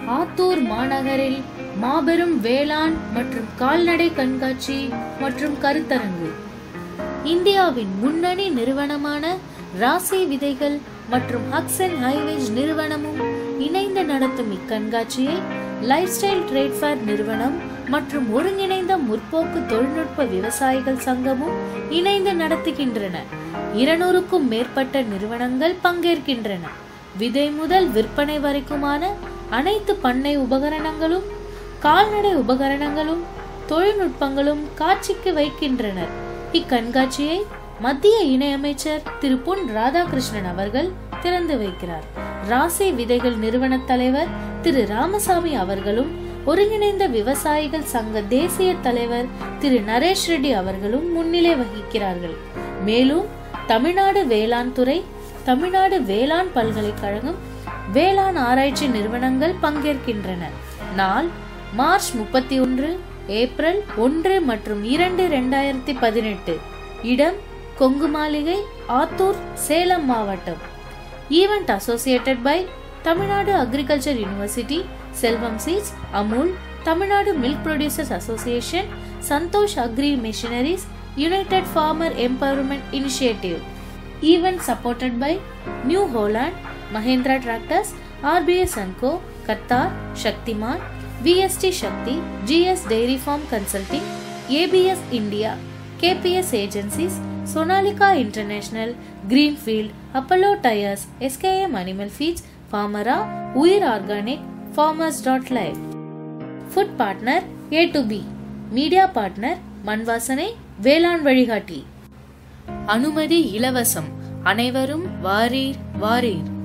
ஆத்தூர் மாநகரில் மாபெரும் வேளாண் மற்றும் கால்நடை கண்காட்சி மற்றும் கருத்தரங்கு இந்தியாவின் முன்னணி நிறுவனமான ராசி விதைகள் மற்றும் ஹக்சன் ஹைவேஜ் நிறுவனமும் இணைந்து நடத்தும் இக்கண்காட்சியை லைஃப் ஸ்டைல் ட்ரேட் ஃபேர் நிறுவனம் மற்றும் ஒருங்கிணைந்த முற்போக்கு தொழில்நுட்ப விவசாயிகள் சங்கமும் இணைந்து நடத்துகின்றன இருநூறுக்கும் மேற்பட்ட நிறுவனங்கள் பங்கேற்கின்றன விதை முதல் விற்பனை வரைக்குமான அனைத்து பண்ணை உபகரணங்களும் கால்நடை உபகரணங்களும் தொழில்நுட்பங்களும் காட்சிக்கு வைக்கின்றனர் இக்கண்காட்சியை மத்திய இணையமைச்சர் திரு பொன் ராதாகிருஷ்ணன் அவர்கள் திறந்து வைக்கிறார் ராசி விதைகள் நிறுவன தலைவர் திரு ராமசாமி அவர்களும் ஒருங்கிணைந்த விவசாயிகள் சங்க தேசிய தலைவர் திரு நரேஷ் ரெட்டி அவர்களும் முன்னிலை வகிக்கிறார்கள் மேலும் தமிழ்நாடு வேளாண் துறை தமிழ்நாடு வேளாண் பல்கலைக்கழகம் வேளாண் ஆராய்ச்சி நிறுவனங்கள் பங்கேற்கின்றன நாள் மார்ச் முப்பத்தி ஒன்று ஏப்ரல் ஒன்று மற்றும் இரண்டு ரெண்டாயிரத்தி பதினெட்டு இடம் கொங்கு மாளிகை ஆத்தூர் சேலம் மாவட்டம் event associated by Tamil Nadu agriculture university Selvam seeds Amul Tamil Nadu milk producers association Santosh agri machineries united farmer empowerment initiative event supported by new Holland Mahindra tractors RPS and co கத்தார் Shaktiman VST Shakti GS dairy farm consulting APS India KPS agencies Sonalika international greenfield Apollo tyres SKM animal feeds ஃபார்மரா உயிர் organic farmers dot live food partner A to B media partner மண்வாசனை வேளாண் வழிகாட்டி அனுமதி இலவசம் அனைவரும் வாரீர் வாரீர்